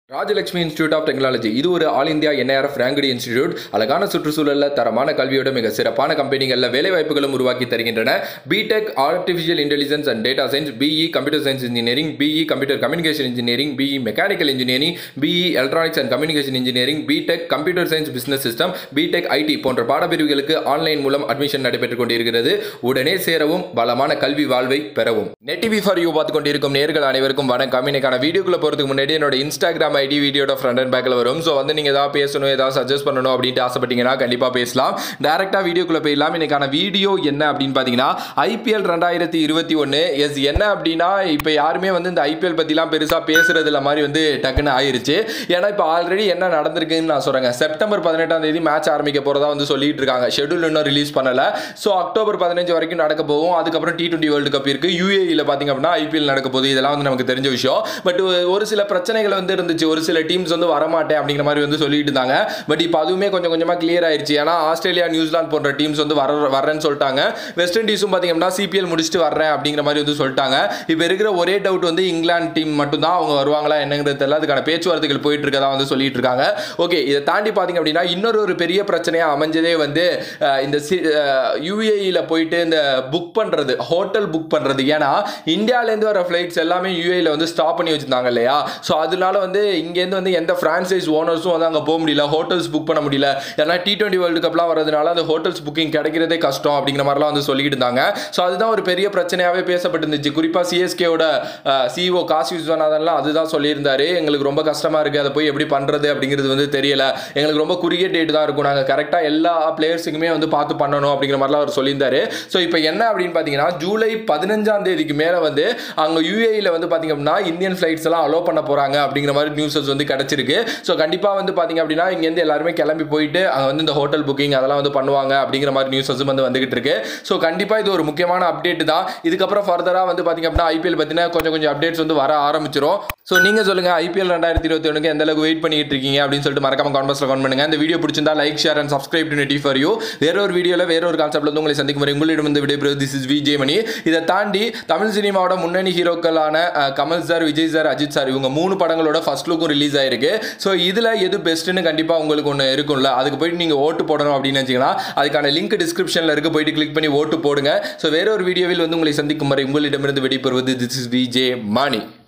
Rajalakshmi institute of technology இது ஒரு all India NIRF ரேங்கடி இன்ஸ்டிடியூட் அழகான சுற்றுச்சூழலில் தரமான கல்வியோட மிக சிறப்பான கம்பெனிகளில் வேலை வாய்ப்புகளும் உருவாக்கி தருகின்றன BTech artificial intelligence and data science BE computer science engineering BE computer communication engineering BE mechanical engineering BE electronics and communication engineering BTech computer science business system BTech IT போன்ற பாடப்பிரிவுகளுக்கு ஆன்லைன் மூலம் அட்மிஷன் நடைபெற்றுக் கொண்டிருக்கிறது உடனே சேரவும் பலமான கல்வி வாழ்வை பெறவும் நெட் டிவி ஃபார் யூ பார்த்து கொண்டிருக்கும் நேர்கள் அனைவருக்கும் வணக்கம் இன்னைக்கான வீடியோக்குள்ள போறதுக்கு முன்னாடி என்னோட இன்ஸ்டாகிராம் ஐடி வீடியோட ஃப்ரண்ட் அண்ட் பேக்கில் வரும் ஸோ வந்து நீங்கள் ஏதாவது பேசணும் ஏதாவது சஜஸ்ட் பண்ணணும் அப்படின்ட்டு ஆசைப்பட்டீங்கன்னா கண்டிப்பாக பேசலாம் டேரெக்டாக வீடியோக்குள்ளே போயிடலாம் இன்னைக்கான வீடியோ என்ன அப்படின்னு பார்த்தீங்கன்னா ஐபிஎல் ரெண்டாயிரத்தி இருபத்தி ஒன்று எஸ் என்ன அப்படின்னா இப்போ யாருமே வந்து இந்த ஐபிஎல் பற்றிலாம் பெருசாக பேசுறது இல்லை மாதிரி வந்து டக்குன்னு ஆயிருச்சு ஏன்னா இப்போ ஆல்ரெடி என்ன நடந்திருக்குன்னு நான் சொல்கிறேன் செப்டம்பர் பதினெட்டாம் தேதி மேட்ச் ஆரம்பிக்க போகிறதா வந்து சொல்லிட்டு இருக்காங்க ஷெடியூல் இன்னும் ரிலீஸ் பண்ணலை ஸோ அக்டோபர் பதினஞ்சு வரைக்கும் நடக்க போகும் அதுக்கப்புறம் டி டுவெண்ட்டி வேர்ல்டு கப் இருக்குது யூஏஇயில் பார்த்தீங்க அப்படின்னா ஐபிஎல் நடக்க போகுது இதெல்லாம் வந்து நமக்கு தெரிஞ்ச விஷயம் பட் ஒரு சில பிரச்சனைகள் வந்து இருந்துச்சு ஒரு சில டீம்ஸ் வந்து வரமாட்டேன் அப்படிங்கிற மாதிரி வந்து சொல்லிட்டு இருந்தாங்க பட் இப்போ அதுவுமே கொஞ்சம் கொஞ்சமாக கிளியர் ஆயிருச்சு ஏன்னா ஆஸ்திரேலியா நியூசிலாந்து போன்ற டீம்ஸ் வந்து வர வர்றேன்னு சொல்லிட்டாங்க வெஸ்ட் இண்டீஸும் பார்த்தீங்கன்னா சிபிஎல் முடிச்சுட்டு வர்றேன் அப்படிங்கிற மாதிரி வந்து சொல்லிட்டாங்க இப்போ இருக்கிற ஒரே டவுட் வந்து இங்கிலாந்து டீம் மட்டும்தான் அவங்க வருவாங்களா என்னங்கிறது தெரியல அதுக்கான பேச்சுவார்த்தைகள் போயிட்டு இருக்கதா வந்து சொல்லிட்டு இருக்காங்க ஓகே இதை தாண்டி பார்த்தீங்க அப்படின்னா இன்னொரு ஒரு பெரிய பிரச்சனையாக அமைஞ்சதே வந்து அஹ், இந்த யூஏஇயில் போயிட்டு இந்த புக் பண்ணுறது ஹோட்டல் புக் பண்ணுறது ஏன்னா இந்தியாவிலேருந்து வர ஃப்ளைட்ஸ் எல்லாமே யூஏயில் வந்து ஸ்டாப் பண்ணி வச்சிருந்தாங்க இல்லையா ஸோ அதனால வந்து இங்கேருந்து வந்து எந்த ஃப்ரான்ச்சைஸ் ஓனர்ஸும் வந்து அங்கே போக முடியல ஹோட்டல்ஸ் புக் பண்ண முடியல ஏன்னா டி டுவெண்ட்டி வேர்ல்டு கப்லாம் வரதுனால அந்த ஹோட்டல்ஸ் புக்கிங் கிடைக்கிறதே கஷ்டம் அப்படிங்கிற மாதிரிலாம் வந்து சொல்லிட்டு இருந்தாங்க ஸோ அதுதான் ஒரு பெரிய பிரச்சனையாகவே பேசப்பட்டிருந்துச்சு குறிப்பாக சிஎஸ்கேவோட சிஇஓ காசி விஸ்வநாதன்லாம் அதுதான் சொல்லியிருந்தாரு எங்களுக்கு ரொம்ப கஷ்டமாக இருக்குது அதை போய் எப்படி பண்ணுறது அப்படிங்கிறது வந்து தெரியல எங்களுக்கு ரொம்ப குறுகிய டேட் தான் இருக்கும் நாங்கள் கரெக்டாக எல்லா பிளேயர்ஸுக்குமே வந்து பார்த்து பண்ணணும் அப்படிங்கிற மாதிரிலாம் அவர் சொல்லியிருந்தாரு ஸோ இப்போ என்ன அப்படின்னு பார்த்தீங்கன்னா ஜூலை பதினஞ்சாம் தேதிக்கு மேலே வந்து அங்கே யூஏஇயில் வந்து பார்த்தீங்க அப்படின்னா இந்தியன் ஃப்ளைட்ஸ் எல்லாம் அலோவ் பண்ண போகிறாங்க அப்படிங்கிற மாதிரி நியூஸஸ் வந்து கிடச்சிருக்கு ஸோ கண்டிப்பாக வந்து பார்த்தீங்க அப்படின்னா இங்கேருந்து எல்லாருமே கிளம்பி போயிட்டு அங்கே வந்து இந்த ஹோட்டல் புக்கிங் அதெல்லாம் வந்து பண்ணுவாங்க அப்படிங்கிற மாதிரி நியூஸஸும் வந்து வந்துகிட்டு இருக்கு ஸோ கண்டிப்பாக இது ஒரு முக்கியமான அப்டேட் தான் இதுக்கப்புறம் ஃபர்தராக வந்து பார்த்தீங்க அப்படின்னா ஐபிஎல் பற்றின கொஞ்சம் கொஞ்சம் அப்டேட்ஸ் வந்து வர ஆரம்பிச்சிரும் ஸோ நீங்கள் சொல்லுங்கள் ஐபிஎல் ரெண்டாயிரத்தி இருபத்தி ஒன்றுக்கு எந்த அளவுக்கு வெயிட் பண்ணிட்டு இருக்கீங்க அப்படின்னு சொல்லிட்டு மறக்காம கான்வர்ஸில் கமெண்ட் பண்ணுங்க இந்த வீடியோ பிடிச்சிருந்தா like share and subscribe to நெட்டி ஃபார் யூ வேற ஒரு வீடியோவில் வேற ஒரு கான்செப்ட்ல வந்து உங்களை சந்திக்கும் வரை உங்களிடம் வந்து விடைபெறுவது திஸ் இஸ் விஜய் மணி இதை தாண்டி தமிழ் சினிமாவோட முன்னணி ஹீரோக்களான அஹ், Kamal sir Vijay sir Ajith sir இவங்க மூணு படங்களோட ஃபர்ஸ்ட் லுக்கும் ரிலீஸ் ஆயிருக்கு ஸோ இதில் எது பெஸ்ட்டுன்னு கண்டிப்பாக உங்களுக்கு ஒன்று இருக்கும்ல அதுக்கு போயிட்டு நீங்கள் ஓட்டு போடணும் அப்படின்னு நினச்சிங்கன்னா அதுக்கான லிங்க் டிஸ்கிரிப்ஷனில் இருக்கு போயிட்டு கிளிக் பண்ணி ஓட்டு போடுங்க ஸோ வேற ஒரு வீடியோவில் வந்து உங்களை சந்திக்கும் வரை உங்களிடமிருந்து விடைபெறுவது திஸ் இஸ் விஜே மணி